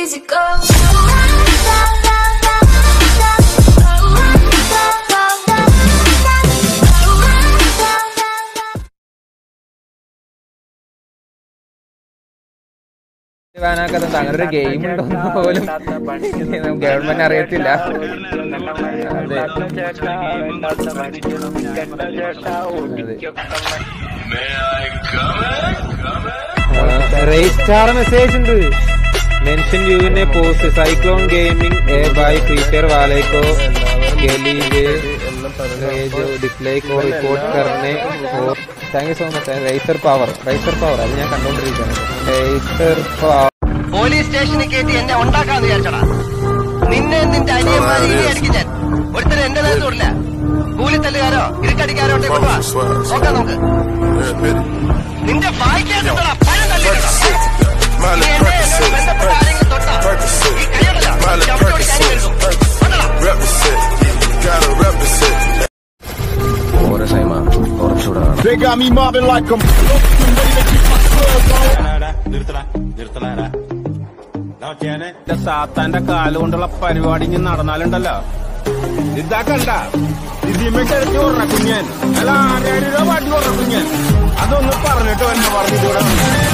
easy go. വാനാക്കത്തുണ്ട് അങ്ങനെ ഒരു game ഉണ്ടോന്ന് പോലും ഗവൺമെന്റ് അറിയത്തില്ല അതെ റേസ് സ്റ്റാർ മെസ്സേജ് ഉണ്ട് മെൻഷൻ യുവിനെ post cyclone gaming a by free fire വാലേക്കോ ഗലീല് ഡിസ്ലൈക്ക് റിപ്പോർട്ട് കർണെ thank you so much riser power riser power അത് ഞാൻ കണ്ടോണ്ടിരിക്കുകയാണ് റൈസർ പവർ പോലീസ് സ്റ്റേഷനിൽ കയറ്റി എന്നെ ഉണ്ടാക്കാന്ന് വിചാരിച്ചടാ നിന്നെ നിന്റെ അനിയന്മാരെ ഇനി അടിക്കും ഞാൻ ഒരുത്തരും എന്റെ നേരത്തെ തൊടില്ല കൂലിത്തല്ലുകാരോ ഇരുക്കടിക്കാരോ ഉണ്ടെങ്കിൽ കൊണ്ടുവാ നോക്കാം നമുക്ക് നിന്റെ വായിക്കാത്തടാ പഴം തല്ലിട്ടടാ നീ എന്നെ എന്നോട് ബന്ധപ്പെട്ട ആരെങ്കിലും തൊട്ടാ ഈ കൈയുണ്ടല്ലോ ചവിട്ടോടി കൈ വരുന്നു കൊണ്ടടാ They got me mobbing like a സാത്താന്റെ കാലുകൊണ്ടുള്ള പരിപാടി ഇനി നടന്നാലുണ്ടല്ലോ ഇതാ കണ്ട ഇതിമേ കിടത്തി ഉറ കുഞ്ഞൻ അല്ല ആരായിരം രൂപ പാട്ടി ഉറ കുഞ്ഞൻ അതൊന്ന് പറഞ്ഞിട്ട് എന്നെ പറഞ്ഞിട്ട്